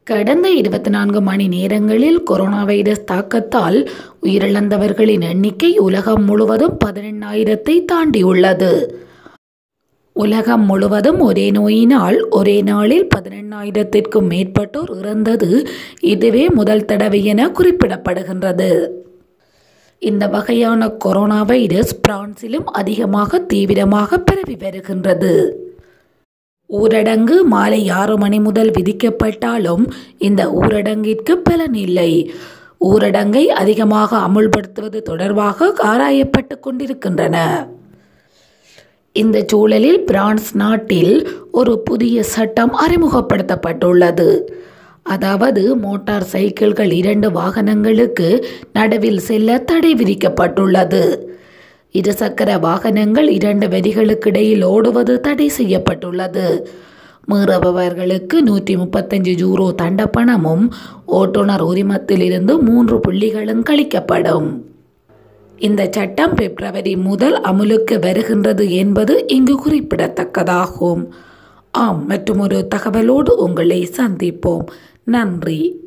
கடந்த இருபத்தி நான்கு மணி நேரங்களில் கொரோனா வைரஸ் தாக்கத்தால் உயிரிழந்தவர்களின் எண்ணிக்கை உலகம் முழுவதும் பதினெண்ணாயிரத்தை தாண்டியுள்ளது உலகம் முழுவதும் ஒரே நோயினால் ஒரே நாளில் பதினெண்ணாயிரத்திற்கும் மேற்பட்டோர் இறந்தது இதுவே முதல் தடவை என குறிப்பிடப்படுகின்றது இந்த வகையான கொரோனா வைரஸ் பிரான்சிலும் அதிகமாக தீவிரமாக பரவி வருகின்றது ஊரடங்கு மாலை ஆறு மணி முதல் விதிக்கப்பட்டாலும் இந்த ஊரடங்கிற்கு பலன் இல்லை ஊரடங்கை அதிகமாக அமுல்படுத்துவது தொடர்பாக ஆராயப்பட்டு கொண்டிருக்கின்றன இந்த சூழலில் பிரான்ஸ் நாட்டில் ஒரு புதிய சட்டம் அறிமுகப்படுத்தப்பட்டுள்ளது அதாவது மோட்டார் சைக்கிள்கள் இரண்டு வாகனங்களுக்கு நடுவில் செல்ல தடை விதிக்கப்பட்டுள்ளது இருசக்கர வாகனங்கள் இரண்டு வரிகளுக்கு இடையில் ஓடுவது தடை செய்யப்பட்டுள்ளது மீறுபவர்களுக்கு நூற்றி முப்பத்தஞ்சு ஜூரோ தண்டப்பணமும் ஓட்டுநர் உரிமத்திலிருந்து மூன்று புள்ளிகளும் கழிக்கப்படும் இந்த சட்டம் பிப்ரவரி முதல் அமுலுக்கு வருகின்றது என்பது இங்கு குறிப்பிடத்தக்கதாகும் ஆம் மற்றும் ஒரு தகவலோடு உங்களை சந்திப்போம் நன்றி